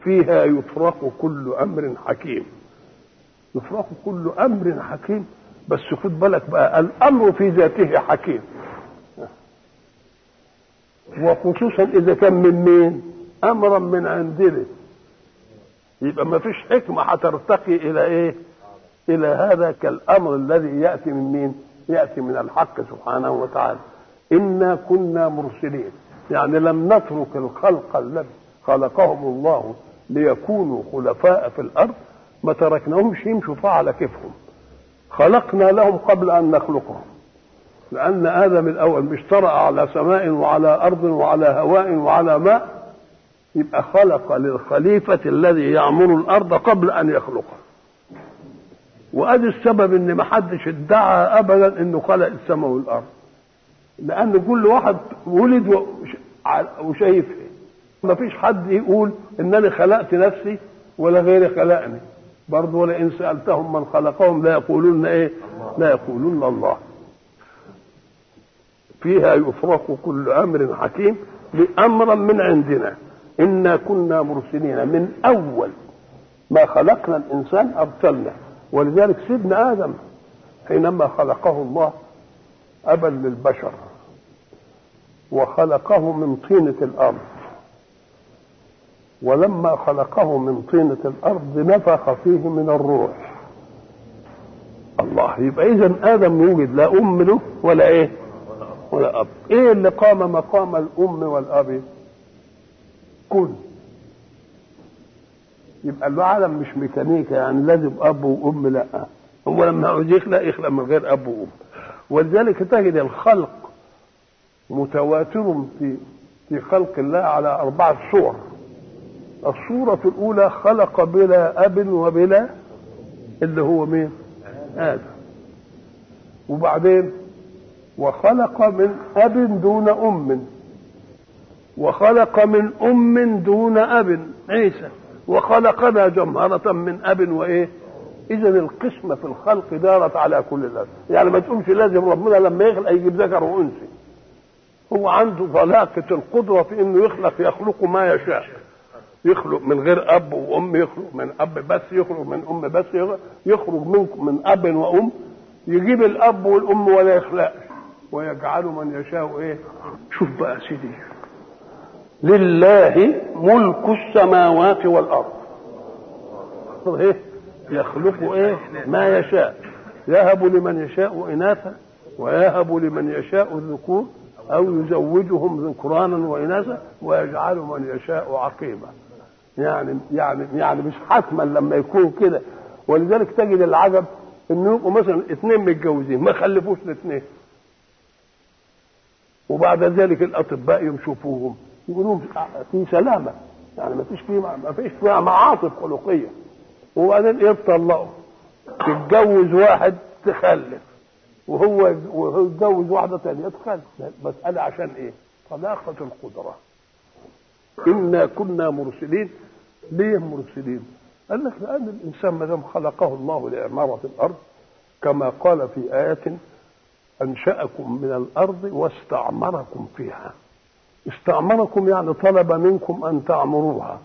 فيها يفرق كل امر حكيم يفرق كل امر حكيم بس خد بالك بقى الامر في ذاته حكيم وخصوصا اذا كان من مين امرا من عندنا يبقى ما فيش حكمه هترتقي الى ايه الى هذا كالامر الذي ياتي من مين ياتي من الحق سبحانه وتعالى انا كنا مرسلين يعني لم نترك الخلق الذي خلقهم الله ليكونوا خلفاء في الارض ما تركناهمش يمشوا على كيفهم خلقنا لهم قبل ان نخلقهم لان ادم الاول مش طرأ على سماء وعلى ارض وعلى هواء وعلى ماء يبقى خلق للخليفة الذي يعمر الأرض قبل أن يخلقها وأدي السبب إن ما حدش ادعى أبدا إنه خلق السماء والأرض لأن كل واحد ولد وشايف ما فيش حد يقول إنني خلقت نفسي ولا غيري خلقني برضه ولئن سألتهم من خلقهم لا يقولون إيه لا يقولون الله فيها يفرق كل أمر حكيم لأمرا من عندنا إنا كنا مرسلين من أول ما خلقنا الإنسان أرسلنا ولذلك سيدنا آدم حينما خلقه الله أبا للبشر وخلقه من طينة الأرض ولما خلقه من طينة الأرض نفخ فيه من الروح الله يبقى إذا آدم يوجد لا أم له ولا إيه ولا أب إيه اللي قام مقام الأم والأب كن يبقى العالم مش ميكانيكا يعني لازم اب وام لا هو لما عاوز يخلق يخلق من غير اب وام ولذلك تجد الخلق متواتر في في خلق الله على أربعة صور الصورة الأولى خلق بلا أب وبلا اللي هو مين؟ آدم وبعدين وخلق من أب دون أم وخلق من أم دون أب عيسى وخلقنا جمهرة من أب وإيه إذا القسمة في الخلق دارت على كل الأرض يعني ما تقولش لازم ربنا لما يخلق يجيب ذكر وأنثى هو عنده طلاقة القدرة في إنه يخلق يخلق ما يشاء يخلق من غير أب وأم يخلق من أب بس يخلق من أم بس يخرج منكم من أب وأم يجيب الأب والأم ولا يخلقش ويجعل من يشاء إيه شوف بقى سيدي لله ملك السماوات والارض ايه يخلق ايه ما يشاء يهب لمن يشاء اناثا ويهب لمن يشاء الذكور او يزوجهم ذكرانا واناثا ويجعل من يشاء عقيما يعني يعني يعني مش حتما لما يكون كده ولذلك تجد العجب انه يبقوا مثلا اثنين متجوزين ما خلفوش الاثنين وبعد ذلك الاطباء يشوفوهم يقولون في سلامه يعني ما فيش فيه ما فيش فيها معاطف خلقيه وبعدين يتطلقوا تتجوز واحد تخلف وهو وهو يتجوز واحده ثانيه تخلف مساله عشان ايه؟ طلاقه القدره انا كنا مرسلين ليه مرسلين؟ قال لك لان الانسان ما دام خلقه الله لعماره الارض كما قال في ايه انشاكم من الارض واستعمركم فيها استعمركم يعني طلب منكم ان تعمروها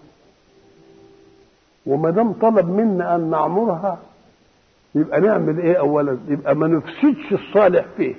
وما دام طلب منا ان نعمرها يبقى نعمل ايه اولا يبقى ما نفسدش الصالح فيه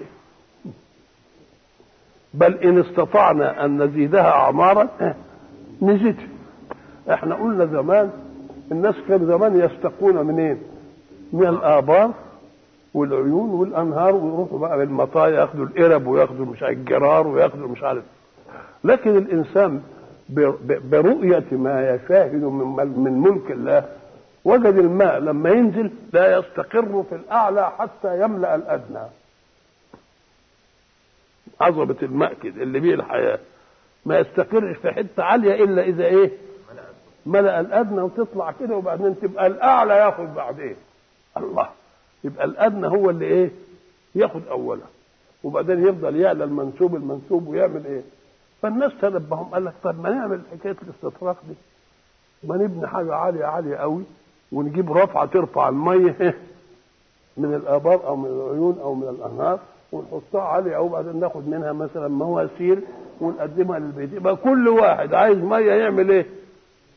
بل ان استطعنا ان نزيدها اعمارا نزيد احنا قلنا زمان الناس كانوا زمان يستقون منين من الابار والعيون والانهار ويروحوا بقى بالمطايا ياخدوا القرب وياخدوا مش عارف الجرار وياخدوا مش عارف لكن الانسان برؤية ما يشاهد من ملك الله وجد الماء لما ينزل لا يستقر في الاعلى حتى يملا الادنى عظمه الماء كده اللي بيه الحياه ما يستقرش في حته عاليه الا اذا ايه ملا الادنى وتطلع كده وبعدين تبقى الاعلى ياخد بعدين الله يبقى الادنى هو اللي ايه ياخد اولا وبعدين يفضل يعلى المنسوب المنسوب ويعمل ايه فالناس تنبههم قال لك طب ما نعمل حكايه الاستطراق دي ما نبني حاجه عاليه عاليه قوي ونجيب رفعه ترفع الميه من الابار او من العيون او من الانهار ونحطها عاليه قوي وبعدين ناخد منها مثلا مواسير ونقدمها للبيت يبقى كل واحد عايز ميه يعمل ايه؟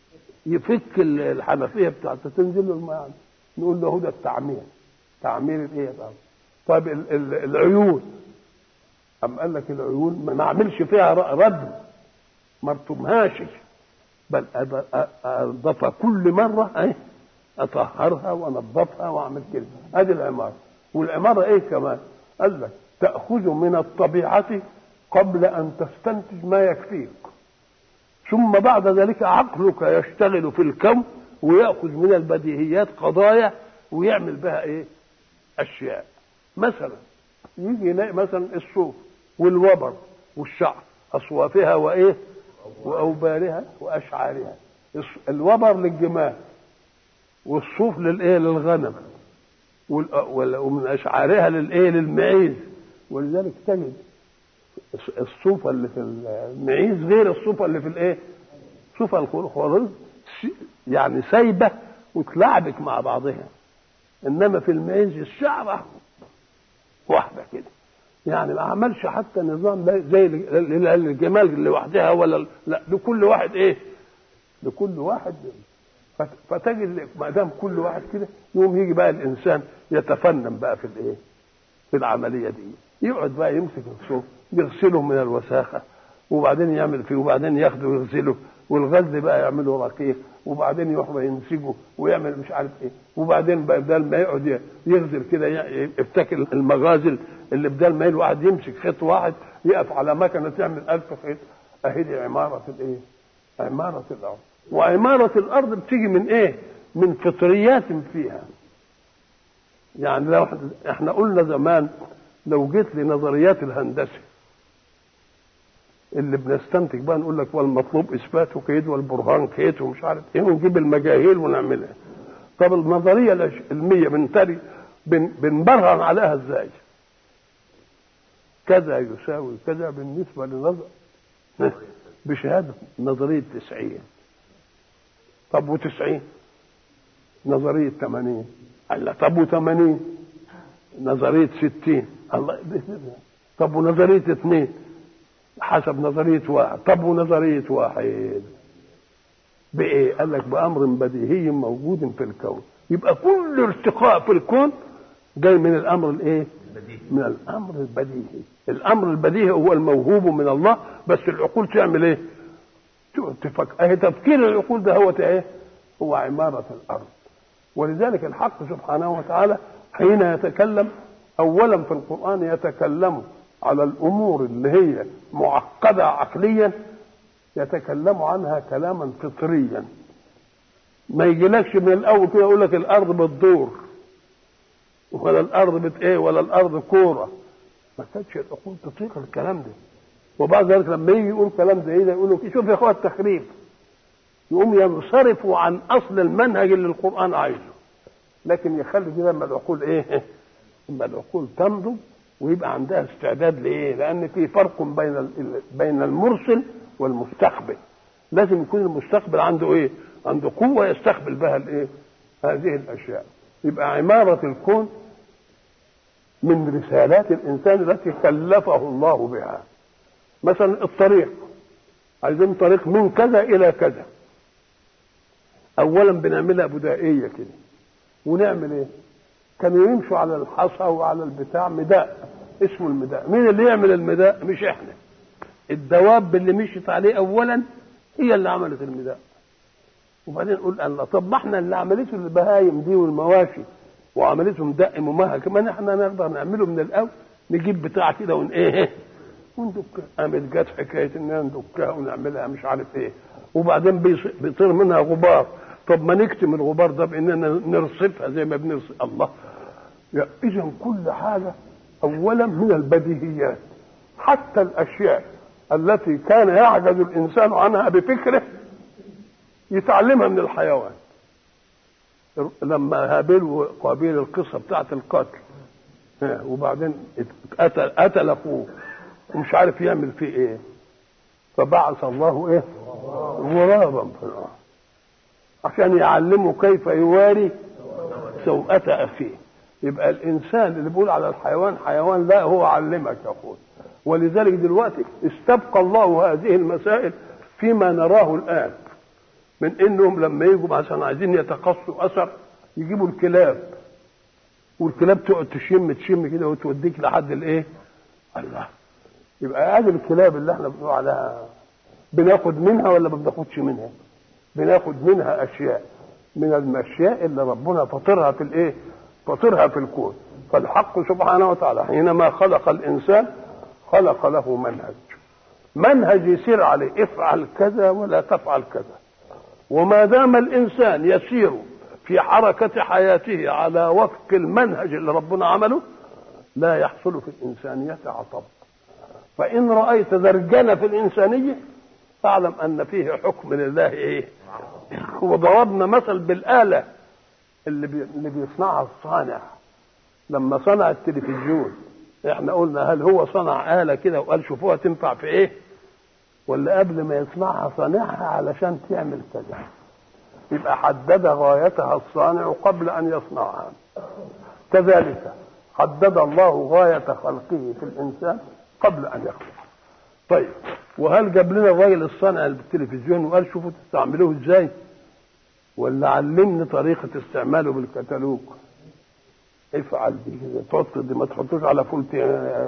يفك الحنفيه بتاعته تنزل له الماء نقول له ده التعمير تعمير الايه طيب ال- ال- العيون أم قال لك العيون ما نعملش فيها ر- ردم ما ارتمهاش بل أض- أ- أضف كل مرة ايه أطهرها وأنظفها وأعمل كده هذه العمارة والعمارة إيه كمان قال لك تأخذ من الطبيعة قبل أن تستنتج ما يكفيك ثم بعد ذلك عقلك يشتغل في الكون ويأخذ من البديهيات قضايا ويعمل بها إيه أشياء مثلا يجي يلاقي مثلا الصوف والوبر والشعر أصوافها وإيه وأوبارها وأشعارها الص- الوبر للجمال والصوف للايه للغنم وال- وال- ومن اشعارها للايه للمعيز ولذلك تجد الص- الصوفه اللي في المعيز غير الصوفه اللي في الايه صوفه الخروج يعني سايبه وتلعبك مع بعضها انما في المعيز الشعره واحده كده يعني ما عملش حتى نظام لا- زي ال- ال- الجمال لوحدها ولا لا لكل واحد ايه لكل واحد فت- فتجد ما دام كل واحد كده يوم يجي بقى الانسان يتفنن بقى في الايه؟ في العمليه دي يقعد بقى يمسك الصوف يغسله من الوساخه وبعدين يعمل فيه وبعدين ياخده ويغسله والغزل بقى يعمله رقيق وبعدين يروح بقى ينسجه ويعمل مش عارف ايه وبعدين بقى بدل ما يقعد يغزل كده ي- يفتكر المغازل اللي بدل ما الواحد يمسك خيط واحد يقف على مكنه تعمل ألف خيط اهي دي عماره الايه؟ عماره الارض وعماره الارض بتيجي من ايه؟ من فطريات فيها يعني لو إحنا- احنا قلنا زمان لو جيت لنظريات الهندسه اللي بنستنتج بقى نقول لك والمطلوب اثباته كيد والبرهان كيد ومش عارف ايه ونجيب المجاهيل ونعملها طب النظريه العلميه العلميه بنتري بن بنبرهن عليها ازاي؟ كذا يساوي كذا بالنسبه لنظر بشهاده نظريه 90 طب وتسعين نظرية ثمانين قال لا طب و80 نظرية ستين الله طب ونظرية اثنين حسب نظرية واحد طب ونظرية واحد بإيه؟ قال لك بأمر بديهي موجود في الكون يبقى كل ارتقاء في الكون جاي من الأمر الإيه؟ من الأمر البديهي الأمر البديهي هو الموهوب من الله بس العقول تعمل إيه؟ تقعد تفكر أهي تفكير العقول ده هو إيه؟ هو عمارة الأرض ولذلك الحق سبحانه وتعالى حين يتكلم اولا في القران يتكلم على الامور اللي هي معقده عقليا يتكلم عنها كلاما فطريا ما يجيلكش من الاول كده يقول لك الارض بتدور ولا الارض بت ايه ولا الارض كوره ما كانتش العقول تطيق الكلام ده وبعد ذلك لما يجي يقول كلام زي ده يقول له شوف يا اخويا التخريف يقوم ينصرفوا عن اصل المنهج اللي القران عايزه لكن يخلي دي لما العقول ايه لما العقول تنضج ويبقى عندها استعداد لايه لان في فرق بين ال- بين المرسل والمستقبل لازم يكون المستقبل عنده ايه عنده قوه يستقبل بها الايه هذه الاشياء يبقى عماره الكون من رسالات الانسان التي كلفه الله بها مثلا الطريق عايزين طريق من كذا الى كذا اولا بنعملها بدائيه كده ونعمل ايه كانوا يمشوا على الحصى وعلى البتاع مداء اسمه المداء مين اللي يعمل المداء مش احنا الدواب اللي مشيت عليه اولا هي اللي عملت المداء وبعدين نقول الله طب ما احنا اللي عملته البهايم دي والمواشي وعملتهم دق ممهد كمان احنا نقدر نعمله من الاول نجيب بتاع كده ون ايه وندكها قامت جت حكايه اننا ندكها ونعملها مش عارف ايه وبعدين بيص- بيطير منها غبار طب ما نكتم الغبار ده باننا نرصفها زي ما بنرصف الله اذا كل حاجه اولا من البديهيات حتى الاشياء التي كان يعجز الانسان عنها بفكره يتعلمها من الحيوان لما هابيل وقابيل القصه بتاعت القتل ها، وبعدين قتل قتل اخوه ومش عارف يعمل فيه ايه فبعث الله ايه غرابا في الارض عشان يعلمه كيف يواري سوءة اخيه يبقى الانسان اللي بيقول على الحيوان حيوان لا هو علمك يا اخوي ولذلك دلوقتي استبقى الله هذه المسائل فيما نراه الان من انهم لما يجوا مثلا عايزين يتقصوا اثر يجيبوا الكلاب والكلاب تقعد تشم تشم كده وتوديك لحد الايه؟ الله يبقى هذه الكلاب اللي احنا بنقول عليها بناخد منها ولا ما بناخدش منها؟ بناخد منها اشياء من الاشياء اللي ربنا فطرها في الايه؟ فطرها في الكون فالحق سبحانه وتعالى حينما خلق الانسان خلق له منهج منهج يسير عليه افعل كذا ولا تفعل كذا وما دام الانسان يسير في حركة حياته على وفق المنهج اللي ربنا عمله لا يحصل في الإنسانية عطب فإن رأيت ذرجنة في الإنسانية فاعلم أن فيه حكم لله إيه وضربنا مثل بالآلة اللي, بي... اللي بيصنعها الصانع لما صنع التلفزيون احنا قلنا هل هو صنع آلة كده وقال شوفوها تنفع في ايه ولا قبل ما يصنعها صانعها علشان تعمل كذا يبقى حدد غايتها الصانع قبل ان يصنعها كذلك حدد الله غاية خلقه في الإنسان قبل أن يخلقه طيب وهل جاب لنا الراجل الصانع بالتلفزيون وقال شوفوا تستعملوه ازاي ولا علمني طريقة استعماله بالكتالوج افعل دي كده تحط دي ما تحطوش على فولت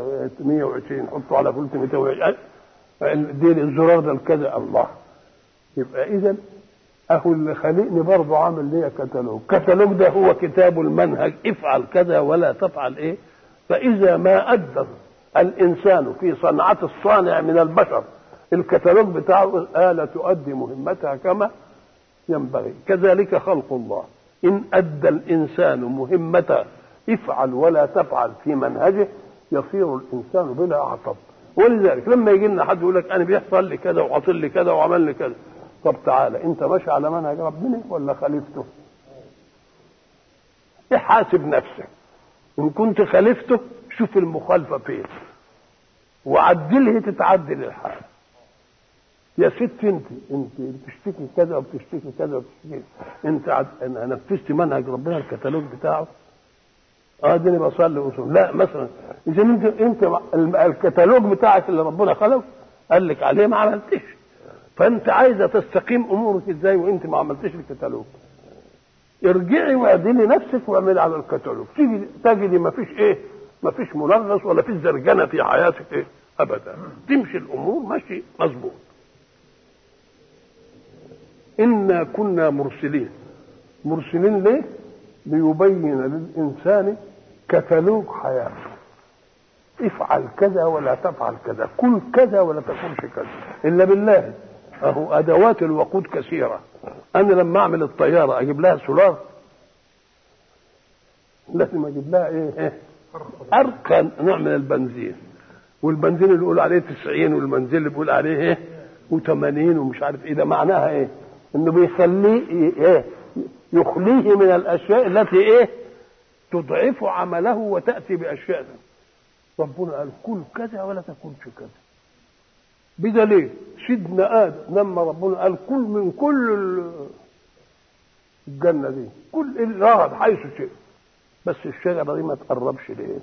120 حطه على فولت 220 دي الزرار ده الكذا الله يبقى اذا اهو اللي خلقني برضه عامل ليا كتالوج كتالوج ده هو كتاب المنهج افعل كذا ولا تفعل ايه فاذا ما ادى الانسان في صنعه الصانع من البشر الكتالوج بتاعه الاله تؤدي مهمتها كما ينبغي كذلك خلق الله ان ادى الانسان مهمته افعل ولا تفعل في منهجه يصير الانسان بلا عطب ولذلك لما يجي لنا حد يقول لك انا بيحصل لي كذا وحصل لي كذا وعمل لي كذا طب تعالى انت ماشي على منهج ربنا ولا خالفته احاسب نفسك ان كنت خالفته شوف المخالفه فين وعدله تتعدل الحال يا ست انت انت بتشتكي كذا وبتشتكي كذا وبتشتكي انت عد... انا نفذت منهج ربنا الكتالوج بتاعه اه اديني بصلي وصول لا مثلا اذا انت انت الكتالوج بتاعك اللي ربنا خلقه قال لك عليه ما عملتش فانت عايزه تستقيم امورك ازاي وانت ما عملتش الكتالوج ارجعي واعدلي نفسك واعملي على الكتالوج تيجي تجدي ما فيش ايه ما فيش منغص ولا فيش زرجنه في حياتك ايه ابدا تمشي الامور ماشي مظبوط انا كنا مرسلين مرسلين ليه ليبين للانسان كتالوج حياته افعل كذا ولا تفعل كذا كل كذا ولا تكونش كذا الا بالله اهو ادوات الوقود كثيره انا لما اعمل الطياره اجيب لها سولار لازم اجيب لها ايه ارقى نوع من البنزين والبنزين اللي بيقول عليه 90 والبنزين اللي بيقول عليه ايه و80 ومش عارف ايه ده معناها ايه انه بيخليه ايه يخليه من الاشياء التي ايه تضعف عمله وتاتي باشياء ربنا قال كل كذا ولا تكونش كذا بدليل سيدنا ادم لما ربنا قال كل من كل الجنه دي كل رغد حيث شئت بس الشجره دي ما تقربش ليه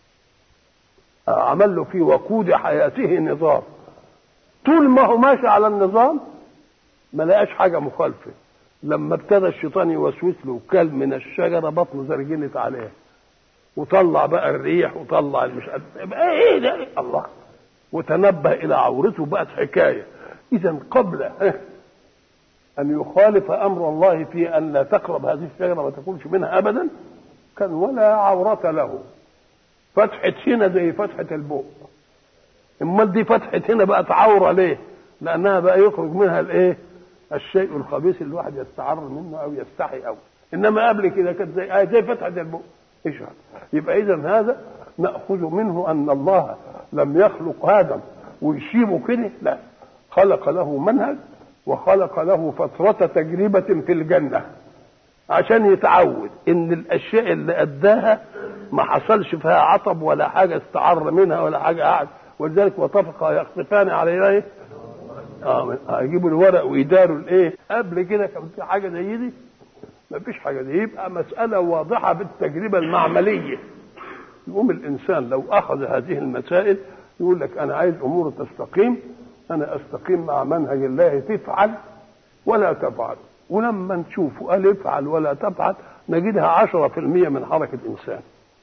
عمل له في وقود حياته نظام طول ما هو ماشي على النظام ما لقاش حاجه مخالفه لما ابتدى الشيطان يوسوس له وكل من الشجره بطنه زرجنت عليه وطلع بقى الريح وطلع المش ايه ده الله وتنبه الى عورته بقت حكايه اذا قبل ان يخالف امر الله في ان لا تقرب هذه الشجره ما تكونش منها ابدا كان ولا عوره له فتحه هنا زي فتحه البوق امال دي فتحه هنا بقت عوره ليه لانها بقى يخرج منها الايه الشيء الخبيث اللي الواحد يستعر منه او يستحي او انما قبل كده كانت زي آه زي فتحه البوق ايش يبقى اذا هذا ناخذ منه ان الله لم يخلق ادم ويسيبه كده لا خلق له منهج وخلق له فترة تجربة في الجنة عشان يتعود ان الاشياء اللي اداها ما حصلش فيها عطب ولا حاجة استعر منها ولا حاجة قعد ولذلك وطفقا يخطفان على ايه اه يجيبوا الورق ويداروا الايه قبل كده كان في حاجة زي دي ما فيش حاجة دي يبقى مسألة واضحة بالتجربة المعملية يقوم الإنسان لو أخذ هذه المسائل يقول لك أنا عايز أمور تستقيم أنا أستقيم مع منهج الله تفعل ولا تفعل ولما نشوف قال افعل ولا تفعل نجدها عشرة في المية من حركة الإنسان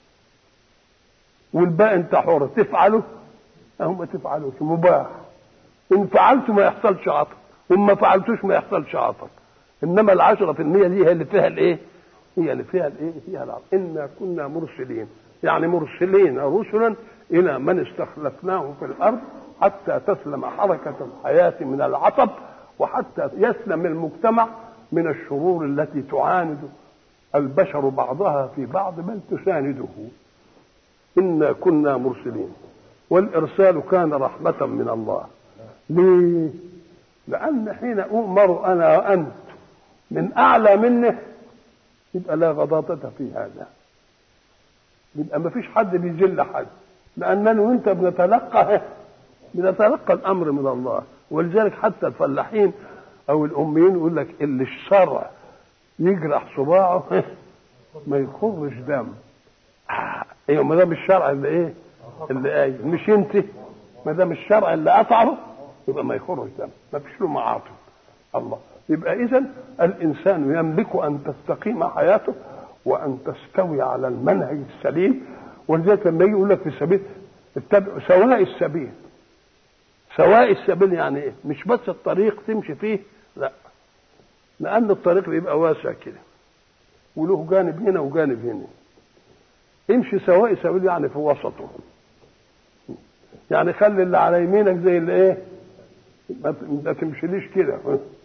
والباقي انت حر تفعله أو ما تفعلوش مباح إن فعلت ما يحصلش عطب وإن ما فعلتوش ما يحصلش عطب إنما العشرة في المية دي هي اللي فيها الإيه؟ هي اللي فيها الإيه؟ فيها العطب إنا كنا مرسلين يعني مرسلين رسلا إلى من استخلفناه في الأرض حتى تسلم حركة الحياة من العطب وحتى يسلم المجتمع من الشرور التي تعاند البشر بعضها في بعض بل تسانده إنا كنا مرسلين والإرسال كان رحمة من الله ليه؟ لأن حين أؤمر أنا وأنت من أعلى منه يبقى لا غضاضة في هذا يبقى ما فيش حد بيجل حد لأننا وأنت بنتلقى بنتلقى الأمر من الله ولذلك حتى الفلاحين أو الأميين يقول لك اللي الشرع يجرح صباعه ما يخرج دم ايوه ما دام الشرع اللي ايه اللي قايل مش انت ما دام الشرع اللي قطعه يبقى ما يخرج دم ما فيش له معاطف الله يبقى اذا الانسان يملك ان تستقيم حياته وان تستوي على المنهج السليم ولذلك لما يجي يقول لك في السبيل اتبعوا سواء السبيل سواء السبيل يعني ايه مش بس الطريق تمشي فيه لا لان الطريق بيبقى واسع كده وله جانب هنا وجانب هنا امشي سواء السبيل يعني في وسطه يعني خلي اللي على يمينك زي اللي ايه ما تمشيليش كده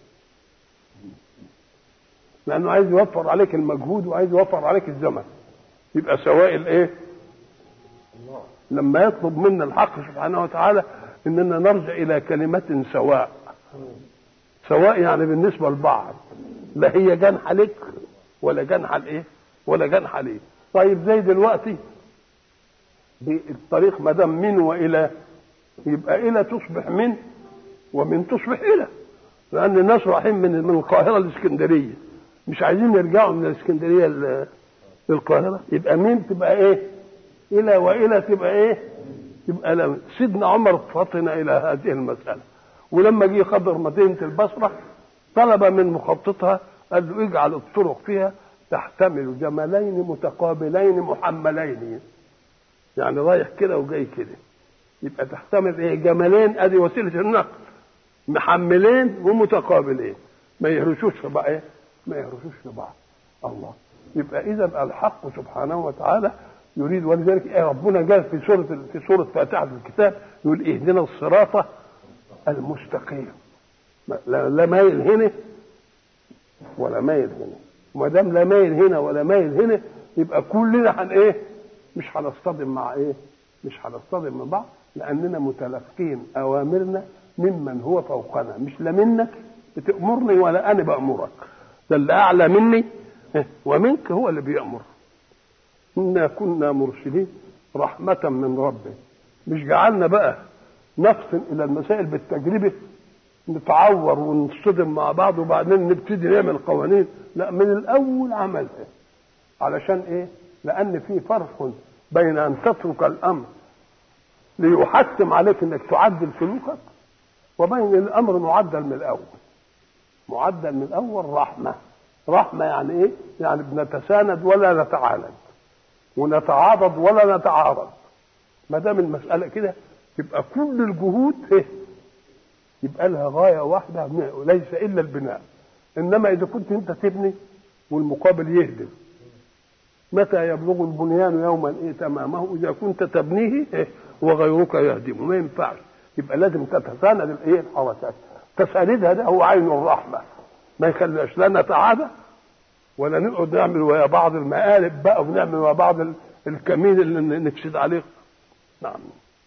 لانه عايز يوفر عليك المجهود وعايز يوفر عليك الزمن يبقى سواء الايه لما يطلب منا الحق سبحانه وتعالى اننا نرجع الى كلمه سواء سواء يعني بالنسبه لبعض لا هي جنح لك ولا جنح لايه ولا جنح ليه طيب زي دلوقتي الطريق ما دام من والى يبقى الى تصبح من ومن تصبح الى لان الناس رايحين من من القاهره لاسكندريه مش عايزين يرجعوا من الاسكندريه للقاهره يبقى من تبقى ايه الى والى تبقى ايه يبقى لا سيدنا عمر فطن الى هذه المساله ولما جه خضر مدينه البصره طلب من مخططها قال له اجعل الطرق فيها تحتمل جملين متقابلين محملين يعني رايح كده وجاي كده يبقى تحتمل ايه جملين ادي وسيله النقل محملين ومتقابلين ما يهرشوش في بعض ايه ما يهرشوش في بعض الله يبقى اذا الحق سبحانه وتعالى يريد ولذلك ايه ربنا قال في سوره في سوره فاتحه الكتاب يقول اهدنا الصراط المستقيم لا مايل هنا ولا مايل هنا وما دام لا مايل هنا ولا مايل هنا يبقى كلنا هن ايه مش هنصطدم مع ايه مش هنصطدم مع بعض لاننا متلقين اوامرنا ممن هو فوقنا مش لا منك بتامرني ولا انا بامرك ده اللي اعلى مني ومنك هو اللي بيامر انا كنا مرسلين رحمه من ربك مش جعلنا بقى نفصل الى المسائل بالتجربه نتعور ونصطدم مع بعض وبعدين نبتدي نعمل قوانين لا من الاول عملها علشان ايه لان في فرق بين ان تترك الامر ليحتم عليك انك تعدل سلوكك وبين الامر معدل من الاول معدل من الاول رحمه رحمه يعني ايه يعني بنتساند ولا نتعاند ونتعاضد ولا نتعارض ما دام المساله كده يبقى كل الجهود ايه يبقى لها غايه واحده ليس الا البناء انما اذا كنت انت تبني والمقابل يهدم متى يبلغ البنيان يوما ايه تمامه اذا كنت تبنيه إيه وغيرك يهدمه ما ينفعش يبقى لازم تتساند الايه الحركات تساندها ده هو عين الرحمه ما يخليش لا نتعادى ولا نقعد نعمل ويا بعض المقالب بقى ونعمل ويا بعض الكمين اللي نفسد عليه نعم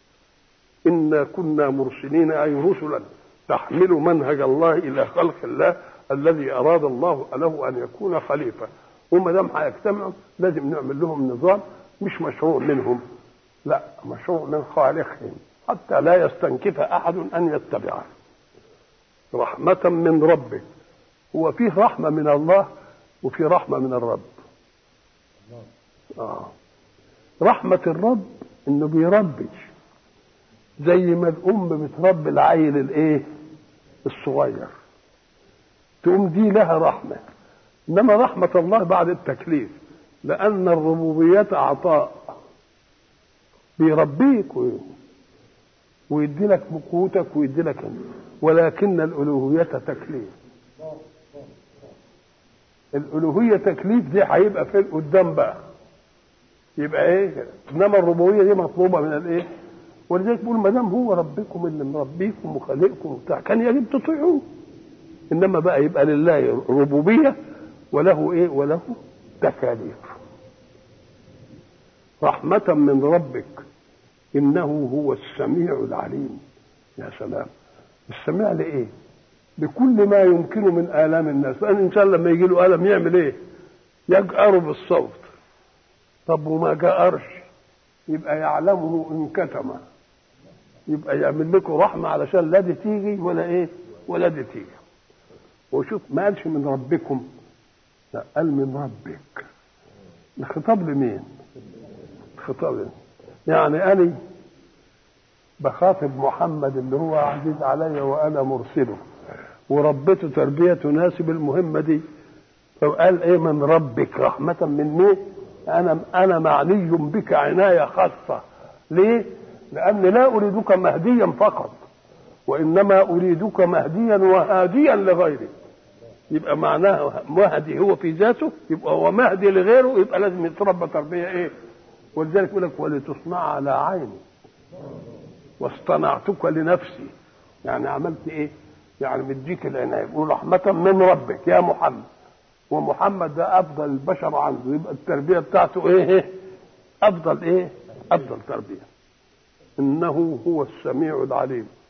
إنا كنا مرسلين أي رسلا تحمل منهج الله إلى خلق الله الذي أراد الله له أن يكون خليفة وما دام هيجتمعوا لازم نعمل لهم نظام مش مشروع منهم لا مشروع من خالقهم حتى لا يستنكف أحد أن يتبعه رحمة من ربك هو فيه رحمة من الله وفي رحمة من الرب آه. رحمة الرب إنه بيربي زي ما الام بتربي العيل الايه الصغير تقوم دي لها رحمة إنما رحمة الله بعد التكليف لأن الربوبية عطاء بيربيك و- ويدي لك قوتك ويدي لك ولكن الألوهية تكليف الألوهية تكليف دي هيبقى فين قدام بقى يبقى ايه انما الربوبيه دي مطلوبه من الايه ولذلك بيقول ما دام هو ربكم اللي مربيكم وخالقكم وبتاع كان يجب تطيعوه انما بقى يبقى لله ربوبيه وله ايه وله تكاليف رحمة من ربك إنه هو السميع العليم يا سلام السميع لإيه؟ لكل ما يمكنه من آلام الناس لأن الإنسان لما يجي له ألم يعمل إيه؟ يجأر بالصوت طب وما جأرش يبقى يعلمه إن كتم يبقى يعمل لكم رحمة علشان لا دي تيجي ولا إيه؟ ولا دي تيجي وشوف ما قالش من ربكم لا قال من ربك الخطاب لمين؟ الخطاب لمين؟ يعني أنا بخاطب محمد اللي هو عزيز علي وأنا مرسله وربيته تربية تناسب المهمة دي فقال إيه من ربك رحمة من مين؟ أنا أنا معني بك عناية خاصة ليه؟ لأني لا أريدك مهديا فقط وإنما أريدك مهديا وهاديا لغيري يبقى معناه مهدي هو في ذاته يبقى هو مهدي لغيره يبقى لازم يتربى تربيه ايه؟ ولذلك يقول لك ولتصنع على عيني واصطنعتك لنفسي يعني عملت ايه؟ يعني مديك العنايه يقول رحمه من ربك يا محمد ومحمد ده افضل البشر عنده يبقى التربيه بتاعته ايه؟ افضل ايه؟ افضل تربيه انه هو السميع العليم